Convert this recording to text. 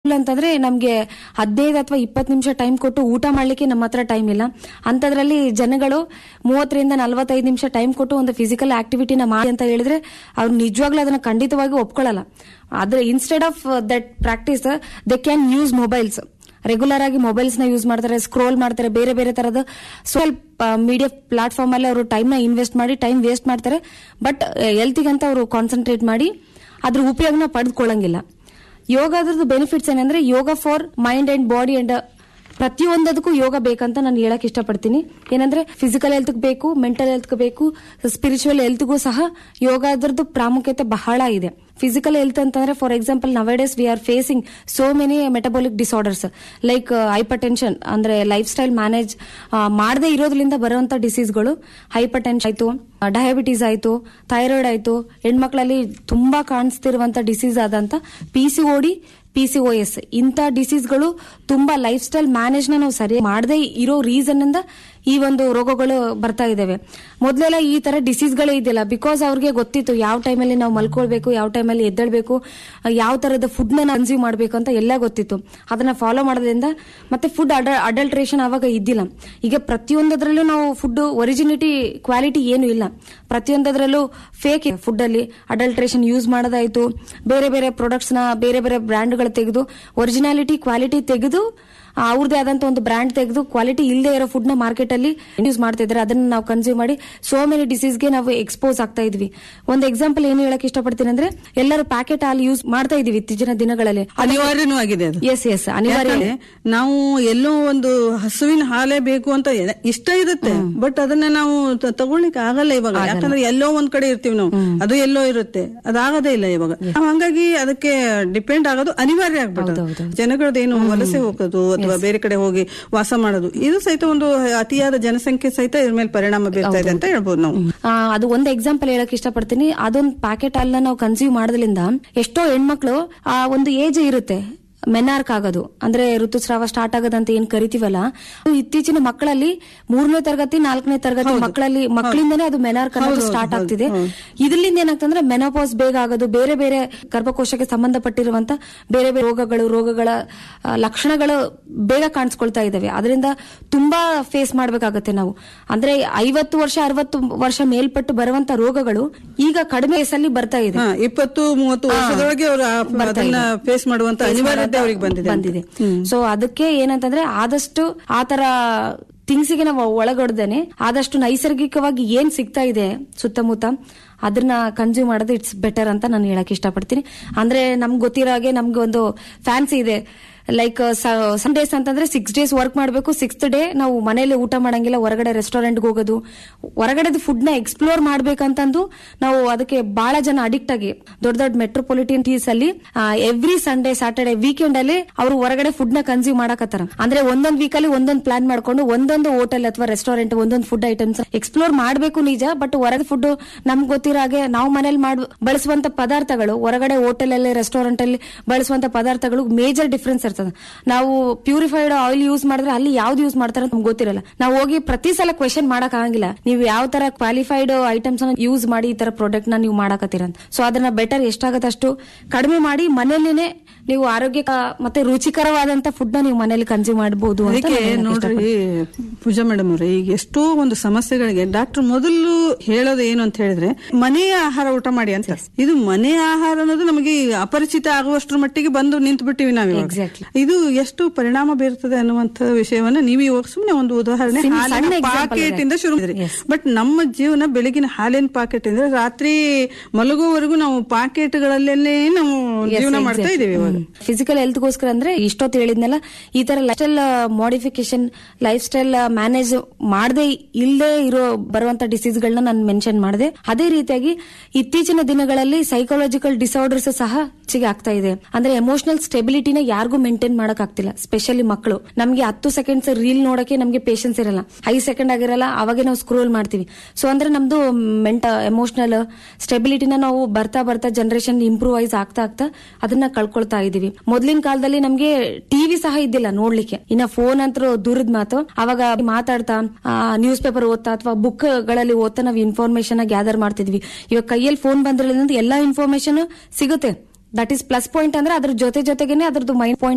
ಅಂತಂದ್ರೆ ನಮ್ಗೆ ಹದಿನೈದು ಅಥವಾ ಇಪ್ಪತ್ತು ನಿಮಿಷ ಟೈಮ್ ಕೊಟ್ಟು ಊಟ ಮಾಡ್ಲಿಕ್ಕೆ ನಮ್ಮ ಹತ್ರ ಟೈಮ್ ಇಲ್ಲ ಅಂತದ್ರಲ್ಲಿ ಜನಗಳು ಮೂವತ್ತರಿಂದ ನಲವತ್ತೈದು ನಿಮಿಷ ಟೈಮ್ ಕೊಟ್ಟು ಒಂದು ಫಿಸಿಕಲ್ ಆಕ್ಟಿವಿಟಿನ ಮಾಡಿ ಅಂತ ಹೇಳಿದ್ರೆ ಅವ್ರು ನಿಜವಾಗ್ಲೂ ಅದನ್ನ ಖಂಡಿತವಾಗಿ ಒಪ್ಕೊಳ್ಳಲ್ಲ ಆದ್ರೆ instead of that practice they can use mobiles regular ಆಗಿ ಮೊಬೈಲ್ಸ್ ನ ಯೂಸ್ ಮಾಡ್ತಾರೆ ಸ್ಕ್ರೋಲ್ ಮಾಡ್ತಾರೆ ಬೇರೆ ಬೇರೆ ತರದ ಸ್ವಲ್ಪ ಮೀಡಿಯಾ ಪ್ಲಾಟ್ಫಾರ್ಮ್ ಅಲ್ಲಿ ಅವರು ಟೈಮ್ ನ ಇನ್ವೆಸ್ಟ್ ಮಾಡಿ ಟೈಮ್ ವೇಸ್ಟ್ ಮಾಡ್ತಾರೆ ಬಟ್ ಹೆಲ್ತಿಗಂತ ಅವರು ಕಾನ್ಸಂಟ್ರೇಟ್ ಮಾಡಿ ಅದ್ರ ಉಪಯೋಗನ ಪಡೆದುಕೊಳ್ಳಂಗಿಲ್ಲ ಯೋಗ ಅದ್ರದ್ದು ಬೆನಿಫಿಟ್ಸ್ ಏನಂದ್ರೆ yoga for mind and body and ಪ್ರತಿಯೊಂದದಕ್ಕೂ ಯೋಗ ಬೇಕಂತ ನಾನು ಹೇಳಕ್ ಇಷ್ಟಪಡ್ತೀನಿ ಏನಂದ್ರೆ ಫಿಸಿಕಲ್ ಹೆಲ್ತ್ ಬೇಕು ಮೆಂಟಲ್ ಹೆಲ್ತ್ ಬೇಕು ಸ್ಪಿರಿಚುವಲ್ ಹೆಲ್ತ್ಗೂ ಸಹ ಯೋಗ ಅದ್ರದ್ದು ಪ್ರಾಮುಖ್ಯತೆ ಬಹಳ ಇದೆ ಫಿಸಿಕಲ್ ಹೆಲ್ತ್ ಅಂತಂದ್ರೆ for example nowadays we are facing so many metabolic disorders like hypertension ಅಂದ್ರೆ ಲೈಫ್ ಸ್ಟೈಲ್ ಮ್ಯಾನೇಜ್ ಮಾಡದೇ ಇರೋದ್ರಿಂದ ಬರುವಂತ ಡಿಸೀಸ್ಗಳು ಹೈಪರ್ ಟೆನ್ಷನ್ ಆಯ್ತು ಡಯಾಬಿಟೀಸ್ ಆಯ್ತು ಥೈರಾಯ್ಡ್ ಆಯ್ತು ಹೆಣ್ಮಕ್ಳಲ್ಲಿ ತುಂಬಾ ಕಾಣಿಸ್ತಿರುವಂತ ಡಿಸೀಸ್ ಆದಂತ ಪಿ ಸಿ ಓಡಿ ಪಿ ಸಿ ಓ ಎಸ್ ಇಂಥ ಡಿಸೀಸ್ಗಳು ತುಂಬಾ ಲೈಫ್ ಸ್ಟೈಲ್ ಮ್ಯಾನೇಜ್ ನ ನಾವು ಸರಿಯಾಗಿ ಮಾಡದೇ ಇರೋ ರೀಸನ್ ಇಂದ ಈ ಒಂದು ರೋಗಗಳು ಬರ್ತಾ ಇದಾವೆ ಮೊದಲೆಲ್ಲ ಈ ತರ ಡಿಸೀಸ್ಗಳೇ ಇದ್ದಿಲ್ಲ ಬಿಕಾಸ್ ಅವ್ರಿಗೆ ಗೊತ್ತಿತ್ತು ಯಾವ ಟೈಮಲ್ಲಿ ನಾವು ಮಲ್ಕೊಳ್ಬೇಕು ಯಾವ ಟೈಮಲ್ಲಿ ಎದ್ದೇಳ್ಬೇಕು ಯಾವ ತರದ ಫುಡ್ ನ ಕನ್ಸ್ಯೂಮ್ ಮಾಡಬೇಕು ಅಂತ ಎಲ್ಲ ಗೊತ್ತಿತ್ತು ಅದನ್ನ ಫಾಲೋ ಮಾಡೋದ್ರಿಂದ ಮತ್ತೆ ಫುಡ್ ಅಡಲ್ಟ್ರೇಷನ್ ಅವಾಗ ಇದ್ದಿಲ್ಲ ಈಗ ಪ್ರತಿಯೊಂದದ್ರಲ್ಲೂ ನಾವು ಫುಡ್ ಒರಿಜಿನಿಟಿ ಕ್ವಾಲಿಟಿ ಏನು ಇಲ್ಲ ಪ್ರತಿಯೊಂದದ್ರಲ್ಲೂ ಫೇಕ್ ಫುಡ್ ಅಲ್ಲಿ ಅಡಲ್ಟ್ರೇಷನ್ ಯೂಸ್ ಮಾಡೋದಾಯ್ತು ಬೇರೆ ಬೇರೆ ಪ್ರಾಡಕ್ಟ್ಸ್ ನ ಬೇರೆ ಬೇರೆ ಬ್ರ್ಯಾಂಡ್ಗಳು ತೆಗೆದು ಒರಿಜಿನಾಲಿಟಿ ಕ್ವಾಲಿಟಿ ತೆಗೆದು ಅವ್ರದೇ ಆದಂತ ಒಂದು ಬ್ರ್ಯಾಂಡ್ ತೆಗೆದು ಕ್ವಾಲಿಟಿ ಇಲ್ಲದೆ ಇರೋ ಫುಡ್ ನ ಮಾರ್ಕೆಟ್ ಅಲ್ಲಿ ಯೂಸ್ ಮಾಡ್ತಾ ಇದ್ದಾರೆ ಅದನ್ನ ನಾವು ಕನ್ಸ್ಯೂಮ್ ಮಾಡಿ ಸೋ ಮೆನಿ ಡಿಸೀಸ್ಗೆ ನಾವು ಎಕ್ಸ್ಪೋಸ್ ಆಗ್ತಾ ಇದ್ವಿ ಒಂದು ಎಕ್ಸಾಂಪಲ್ ಏನು ಹೇಳಕ್ ಇಷ್ಟಪಡ್ತೀನಿ ಅಂದ್ರೆ ಎಲ್ಲರೂ ಪ್ಯಾಕೆಟ್ ಹಾಲು ಯೂಸ್ ಮಾಡ್ತಾ ಇದೀವಿ ಇತ್ತೀಚಿನ ದಿನಗಳಲ್ಲಿ ಅನಿವಾರ್ಯನೂ ಆಗಿದೆ ಅದು ಎಸ್ ಎಸ್ ಅನಿವಾರ್ಯ ಯಾಕಂದ್ರೆ ನಾವು ಎಲ್ಲೋ ಒಂದು ಹಸುವಿನ ಹಾಲೇ ಬೇಕು ಅಂತ ಎ- ಇಷ್ಟ ಇರುತ್ತೆ ಬಟ್ ಅದನ್ನ ನಾವು ತ- ತಗೊಳ್ಳಿಕ್ಕೆ ಆಗಲ್ಲ ಇವಾಗ ಯಾಕಂದ್ರೆ ಎಲ್ಲೋ ಒಂದ್ ಕಡೆ ಇರ್ತೀವಿ ನಾವು ಅದು ಎಲ್ಲೋ ಇರುತ್ತೆ ಅದಾಗದೇ ಇಲ್ಲ ಇವಾಗ ನಾವು ಹಂಗಾಗಿ ಅದಕ್ಕೆ ಡಿಪೆಂಡ್ ಆಗೋದು ಅನಿವಾರ್ಯ ಆಗ್ಬಿಟ್ಟು ಜನಗಳದೇನು ವಲಸೆ ಹೋಗೋದು ಅಥವಾ ಬೇರೆ ಕಡೆ ಹೋಗಿ ವಾಸ ಮಾಡೋದು ಇದು ಸಹಿತ ಒಂದು ಅತಿಯಾದ ಜನಸಂಖ್ಯೆ ಸಹಿತ ಇದ್ರ ಮೇಲೆ ಪರಿಣಾಮ ಬೀರ್ತಾ ಇದೆ ಅಂತ ಹೇಳ್ಬೋದು ನಾವು ಆ, ಅದು ಒಂದು ಎಕ್ಸಾಂಪಲ್ ಹೇಳಕ್ ಇಷ್ಟಪಡ್ತೀನಿ ಅದೊಂದು ಪ್ಯಾಕೆಟ್ ಹಾಲನ್ನ ನಾವು ಕನ್ಸ್ಯೂಮ್ ಮಾಡೋದ್ರಿಂದ ಎಷ್ಟೋ ಹೆಣ್ಮಕ್ಳು ಆ ಒಂದು ಏಜ್ ಇರುತ್ತೆ ಮೆನಾರ್ಕ್ ಆಗೋದು ಅಂದ್ರೆ ಋತುಸ್ರಾವ ಸ್ಟಾರ್ಟ್ ಆಗೋದಂತ ಏನ್ ಕರಿತೀವಲ್ಲ ಅದು ಇತ್ತೀಚಿನ ಮಕ್ಕಳಲ್ಲಿ ಮೂರನೇ ತರಗತಿ ನಾಲ್ಕನೇ ತರಗತಿ ಮಕ್ಕಳಲ್ಲಿ ಮಕ್ಕಳಿಂದನೇ ಅದು ಮೆನಾರ್ಕ್ ಅನ್ನೋದು ಸ್ಟಾರ್ಟ್ ಆಗ್ತಿದೆ ಇದರಿಂದ ಏನಾಗ್ತಂದ್ರೆ ಮೆನೋಪಾಸ್ ಬೇಗ ಆಗೋದು ಬೇರೆ ಬೇರೆ ಗರ್ಭಕೋಶಕ್ಕೆ ಸಂಬಂಧಪಟ್ಟಿರುವಂತ ಬೇರೆ ಬೇರೆ ರೋಗಗಳು ರೋಗಗಳ ಆ, ಲಕ್ಷಣಗಳು ಬೇಗ ಕಾಣಿಸ್ಕೊಳ್ತಾ ಇದಾವೆ ಅದರಿಂದ ತುಂಬಾ ಫೇಸ್ ಮಾಡ್ಬೇಕಾಗತ್ತೆ ನಾವು ಅಂದ್ರೆ ಐವತ್ತು ವರ್ಷ ಅರವತ್ತು ವರ್ಷ ಮೇಲ್ಪಟ್ಟು ಬರುವಂತ ರೋಗಗಳು ಈಗ ಕಡಿಮೆ ವಯಸ್ಸಲ್ಲಿ ಬರ್ತಾ ಇದೆ ಹಾ, ಇಪ್ಪತ್ತು ಮೂವತ್ತು ವರ್ಷದೊಳಗೆ ಅವರು ಅದನ್ನ ಫೇಸ್ ಮಾಡುವಂತ ಅನಿವಾರ್ಯತೆ ಅವರಿಗೆ ಬಂದಿದೆ ಅಂತ. ಬಂದಿದೆ ಸೊ ಅದಕ್ಕೆ ಏನಂತಂದ್ರೆ ಆದಷ್ಟು ಆತರ ಥಿಂಗ್ಸಿಗೆ ನಾವು ಒಳಗೊಡ್ದೇನೆ ಆದಷ್ಟು ನೈಸರ್ಗಿಕವಾಗಿ ಏನ್ ಸಿಗ್ತಾ ಇದೆ ಸುತ್ತಮುತ್ತ ಅದನ್ನ ಕನ್ಸ್ಯೂಮ್ ಮಾಡೋದು ಇಟ್ಸ್ ಬೆಟರ್ ಅಂತ ನಾನು ಹೇಳಕ್ ಇಷ್ಟಪಡ್ತೀನಿ ಅಂದ್ರೆ ನಮ್ಗೆ ಗೊತ್ತಿರೋ ಹಾಗೆ ನಮ್ಗೆ ಒಂದು ಫ್ಯಾನ್ಸಿ ಇದೆ ಲೈಕ್ ಸಮ್ ಡೇಸ್ ಅಂತಂದ್ರೆ ಸಿಕ್ಸ್ ಡೇಸ್ ವರ್ಕ್ ಮಾಡಬೇಕು ಸಿಕ್ಸ್ತ್ ಡೇ ನಾವು ಮನೇಲಿ ಊಟ ಮಾಡಂಗಿಲ್ಲ ಹೊರಗಡೆ ರೆಸ್ಟೋರೆಂಟ್ಗೆ ಹೋಗೋದು ಹೊರಗಡೆದ ಫುಡ್ ನ ಎಕ್ಸ್ಪ್ಲೋರ್ ಮಾಡ್ಬೇಕಂತಂದು ನಾವು ಅದಕ್ಕೆ ಬಹಳ ಜನ ಅಡಿಕ್ಟ್ ಆಗಿ ದೊಡ್ಡ ದೊಡ್ಡ ಮೆಟ್ರೋಪಾಲಿಟನ್ ಟೀಸ್ ಅಲ್ಲಿ ಎವ್ರಿ ಸಂಡೇ ಸ್ಯಾಟರ್ಡೆ ವೀಕೆಂಡ್ ಅಲ್ಲಿ ಅವರು ಹೊರಗಡೆ ಫುಡ್ ನ ಕನ್ಸ್ಯೂಮ್ ಮಾಡಕತ್ತಾರ ಅಂದ್ರೆ ಒಂದೊಂದ್ ವೀಕ್ ಅಲ್ಲಿ ಒಂದೊಂದ್ ಪ್ಲಾನ್ ಮಾಡ್ಕೊಂಡು ಒಂದೊಂದು ಹೋಟೆಲ್ ಅಥವಾ ರೆಸ್ಟೋರೆಂಟ್ ಒಂದೊಂದು ಫುಡ್ ಐಟಮ್ಸ್ ಎಕ್ಸ್ಪ್ಲೋರ್ ಮಾಡಬೇಕು ನಿಜ ಬಟ್ ಹೊರಗೆ ಫುಡ್ ನಮ್ಗೆ ಗೊತ್ತಿರೋ ಹಾಗೆ ನಾವು ಮನೇಲಿ ಮಾಡ್ ಬಳಸುವಂತ ಪದಾರ್ಥಗಳು ಹೊರಗಡೆ ಹೋಟೆಲ್ ಅಲ್ಲಿ ರೆಸ್ಟೋರೆಂಟ್ ಅಲ್ಲಿ ಬಳಸುವಂತ ಪದಾರ್ಥಗಳು ಮೇಜರ್ ಡಿಫ್ರೆನ್ಸ್ ಇರ್ತದೆ ನಾವು ಪ್ಯೂರಿಫೈಡ್ ಆಯಿಲ್ ಯೂಸ್ ಮಾಡಿದ್ರೆ ಅಲ್ಲಿ ಯಾವ್ದು ಯೂಸ್ ಮಾಡ್ತಾರೆ ಅಂತ ನಮ್ಗೆ ಗೊತ್ತಿರಲ್ಲ ನಾವು ಹೋಗಿ ಪ್ರತಿ ಸಲ ಕ್ವೆಶನ್ ಮಾಡಕ್ ಆಗಂಗಿಲ್ಲ ನೀವು ಯಾವ ತರ ಕ್ವಾಲಿಫೈಡ್ ಐಟಮ್ಸ್ ಯೂಸ್ ಮಾಡಿ ಈ ತರ ಪ್ರಾಡಕ್ಟ್ ನ ನೀವು ಮಾಡಕತ್ತೀರ ಅಂತ ಸೊ ಅದನ್ನ ಬೆಟರ್ ಎಷ್ಟಾಗತ್ತೆ ಅಷ್ಟು ಕಡಿಮೆ ಮಾಡಿ ಮನೆಯಲ್ಲೇನೆ ನೀವು ಆರೋಗ್ಯ ಮತ್ತೆ ರುಚಿಕರವಾದಂತ ಫುಡ್ ನ ನೀವು ಮನೇಲಿ ಕನ್ಸ್ಯೂಮ್ ಮಾಡಬಹುದು ಅಂತ ಅದಕ್ಕೆ ನಾನು ಹೇಳಕ್ ನೋಡ್ರಿ ಪೂಜಾ ಮೇಡಮ್ ಅವ್ರೆ ಈಗ ಎಷ್ಟೋ ಒಂದು ಸಮಸ್ಯೆಗಳಿಗೆ ಡಾಕ್ಟರ್ ಮೊದಲು ಹೇಳೋದು ಏನು ಅಂತ ಹೇಳಿದ್ರೆ ಮನೆಯ ಆಹಾರ ಊಟ ಮಾಡಿ ಅಂತ ಇದು ಮನೆಯ ಆಹಾರ ಅನ್ನೋದು ನಮಗೆ ಈಗ ಅಪರಿಚಿತ ಆಗುವಷ್ಟರ ಮಟ್ಟಿಗೆ ಬಂದು ನಿಂತು ಬಿಟ್ಟಿವಿ ನಾವು ಇವಾಗ. Exactly. ಇದು ಎಷ್ಟು ಪರಿಣಾಮ ಬೀರ್ತದೆ ಅನ್ನುವಂತ ವಿಷಯವನ್ನ ನೀವು ಇವಾಗ ಸುಮ್ಮನೆ ಒಂದು ಉದಾಹರಣೆ ಸಿಂ- ಹಾಲಿನ ಸಣ್ಣ example ಪಾಕೆಟ್ ಇದೆ. ಇಂದ ಶುರು Yes. ಬಟ್ ನಮ್ಮ ಜೀವನ ಬೆಳಗಿನ ಹಾಲಿನ ಪಾಕೆಟ್ ಇಂದ ರಾತ್ರಿ ಮಲಗುವವರೆಗೂ ನಾವು ಪಾಕೆಟ್ಗಳಲ್ಲೇನೆ ನಾವು ಜೀವನ ಮಾಡ್ತಾ ಇದೀವಿ ಇವಾಗ ಫಿಸಿಕಲ್ ಹೆಲ್ತ್ಗೋಸ್ಕರ ಅಂದ್ರೆ ಇಷ್ಟೊತ್ತು ಹೇಳಿದ್ನಲ್ಲ ಈ ತರ lifestyle modification lifestyle manage ಮಾಡದೆ ಇಲ್ಲದೆ ಇರೋ ಬರುವಂತ ಡಿಸೀಸ್ಗಳನ್ನ ನಾನು ಮೆನ್ಷನ್ ಮಾಡಿದೆ ಅದೇ ರೀತಿಯಾಗಿ ಇತ್ತೀಚಿನ ದಿನಗಳಲ್ಲಿ ಸೈಕಾಲಜಿಕಲ್ ಡಿಸಾರ್ಡರ್ಸ್ ಸಹ ಹೆಚ್ಚಿಗೆ ಆಗ್ತಾ ಇದೆ ಅಂದ್ರೆ ಎಮೋಷನಲ್ ಸ್ಟೆಬಿಲಿಟಿನ ಯಾರಿಗೂ ಮೇಂಟೈನ್ ಮಾಡಕ್ ಆಗ್ತಿಲ್ಲ ಸ್ಪೆಷಲಿ ಮಕ್ಕಳು ನಮ್ಗೆ ಹತ್ತು ಸೆಕೆಂಡ್ಸ್ ರೀಲ್ ನೋಡಕ್ಕೆ ನಮ್ಗೆ ಪೇಷನ್ಸ್ ಇರಲ್ಲ ಐದು ಸೆಕೆಂಡ್ ಆಗಿರಲ್ಲ ಅವಾಗೆ ನಾವು ಸ್ಕ್ರೋಲ್ ಮಾಡ್ತೀವಿ ಸೊ ಅಂದ್ರೆ ನಮ್ದು ಮೆಂಟ ಎಮೋಷನಲ್ ಸ್ಟೆಬಿಲಿಟಿನ ನಾವು ಬರ್ತಾ ಬರ್ತಾ ಜನರೇಷನ್ ಇಂಪ್ರೂವೈಸ್ ಆಗ್ತಾ ಆಗ್ತಾ ಅದನ್ನ ಕಳ್ಕೊಳ್ತಾ ಇದೀವಿ ಮೊದ್ಲಿನ ಕಾಲದಲ್ಲಿ ನಮ್ಗೆ ಟಿವಿ ಸಹ ಇದ್ದಿಲ್ಲ ನೋಡ್ಲಿಕ್ಕೆ ಇನ್ನ ಫೋನ್ ಅಂತ ದೂರದ ಮಾತು ಅವಾಗ ಮಾತಾಡ್ತಾ ನ್ಯೂಸ್ ಪೇಪರ್ ಓದ್ತಾ ಅಥವಾ ಬುಕ್ ಗಳಲ್ಲಿ ಓದ್ತಾ ನಾವು ಇನ್ಫಾರ್ಮೇಶನ್ ಗ್ಯಾದರ್ ಮಾಡ್ತಿದ್ವಿ ಇವಾಗ ಕೈಯಲ್ಲಿ ಫೋನ್ ಬಂದ್ರಿಂದ ಎಲ್ಲಾ ಇನ್ಫಾರ್ಮೇಶನ್ ಸಿಗುತ್ತೆ ದಟ್ ಈಸ್ ಪ್ಲಸ್ ಪಾಯಿಂಟ್ ಅಂದ್ರೆ ಅದ್ರ ಜೊತೆ ಜೊತೆಗೇನೆ ಅದ್ರದ್ದು ಮೈನ್ ಪಾಯಿಂಟ್